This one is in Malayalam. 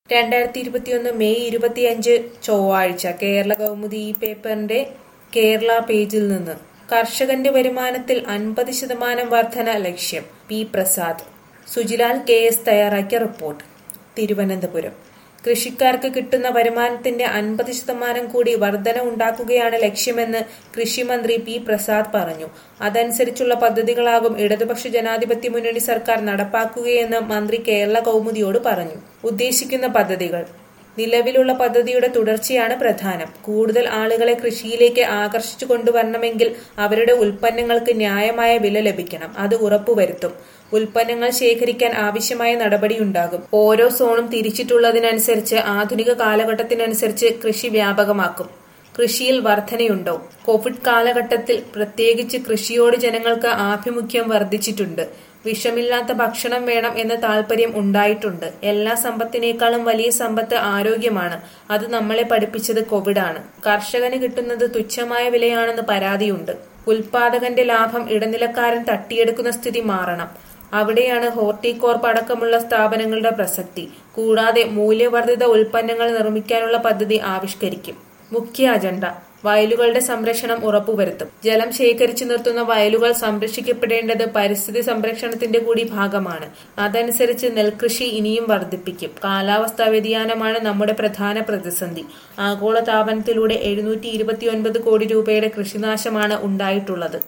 രണ്ടായിരത്തി ഇരുപത്തിയൊന്ന് മെയ് ഇരുപത്തിയഞ്ച് ചൊവ്വാഴ്ച കേരള കൗമുദി ഈ പേപ്പറിന്റെ കേരള പേജിൽ നിന്ന് കർഷകന്റെ വരുമാനത്തിൽ അൻപത് ശതമാനം വർധന ലക്ഷ്യം P Prasad Sujilal K S തയ്യാറാക്കിയ റിപ്പോർട്ട് തിരുവനന്തപുരം കൃഷിക്കാർക്ക് കിട്ടുന്ന വരുമാനത്തിന്റെ അൻപത് ശതമാനം കൂടി വർധന ഉണ്ടാക്കുകയാണ് ലക്ഷ്യമെന്ന് കൃഷിമന്ത്രി പി പ്രസാദ് പറഞ്ഞു അതനുസരിച്ചുള്ള പദ്ധതികളാകും ഇടതുപക്ഷ ജനാധിപത്യ മുന്നണി സർക്കാർ നടപ്പാക്കുകയെന്ന് മന്ത്രി കേരള കൗമുദിയോട് പറഞ്ഞു ഉദ്ദേശിക്കുന്ന പദ്ധതികൾ നിലവിലുള്ള പദ്ധതിയുടെ തുടർച്ചയാണ് പ്രധാനം കൂടുതൽ ആളുകളെ കൃഷിയിലേക്ക് ആകർഷിച്ചു കൊണ്ടുവരണമെങ്കിൽ അവരുടെ ഉൽപ്പന്നങ്ങൾക്ക് ന്യായമായ വില ലഭിക്കണം അത് ഉറപ്പുവരുത്തും ഉൽപ്പന്നങ്ങൾ ശേഖരിക്കാൻ ആവശ്യമായ നടപടിയുണ്ടാകും ഓരോ സോണും തിരിച്ചിട്ടുള്ളതിനനുസരിച്ച് ആധുനിക കാലഘട്ടത്തിനനുസരിച്ച് കൃഷി വ്യാപകമാക്കും കൃഷിയിൽ വർധനയുണ്ടോ കോവിഡ് കാലഘട്ടത്തിൽ പ്രത്യേകിച്ച് കൃഷിയോട് ജനങ്ങൾക്ക് ആഭിമുഖ്യം വർദ്ധിച്ചിട്ടുണ്ട് വിഷമില്ലാത്ത ഭക്ഷണം വേണം എന്ന താല്പര്യം ഉണ്ടായിട്ടുണ്ട് എല്ലാ സമ്പത്തിനേക്കാളും വലിയ സമ്പത്ത് ആരോഗ്യമാണ് അത് നമ്മളെ പഠിപ്പിച്ചത് കോവിഡാണ് കർഷകന് കിട്ടുന്നത് തുച്ഛമായ വിലയാണെന്ന് പരാതിയുണ്ട് ഉൽപാദകന്റെ ലാഭം ഇടനിലക്കാരൻ തട്ടിയെടുക്കുന്ന സ്ഥിതി മാറണം അവിടെയാണ് ഹോർട്ടികോർപ്പ് അടക്കമുള്ള സ്ഥാപനങ്ങളുടെ പ്രസക്തി കൂടാതെ മൂല്യവർദ്ധിത ഉൽപ്പന്നങ്ങൾ നിർമ്മിക്കാനുള്ള പദ്ധതി ആവിഷ്കരിക്കും മുഖ്യ അജണ്ട വയലുകളുടെ സംരക്ഷണം ഉറപ്പുവരുത്തും ജലം ശേഖരിച്ചു നിർത്തുന്ന വയലുകൾ സംരക്ഷിക്കപ്പെടേണ്ടത് പരിസ്ഥിതി സംരക്ഷണത്തിന്റെ കൂടി ഭാഗമാണ് അതനുസരിച്ച് നെൽകൃഷി ഇനിയും വർദ്ധിപ്പിക്കും കാലാവസ്ഥാ വ്യതിയാനമാണ് നമ്മുടെ പ്രധാന പ്രതിസന്ധി ആഗോള താപനത്തിലൂടെ എഴുന്നൂറ്റി ഇരുപത്തിയൊൻപത് കോടി രൂപയുടെ കൃഷിനാശമാണ് ഉണ്ടായിട്ടുള്ളത്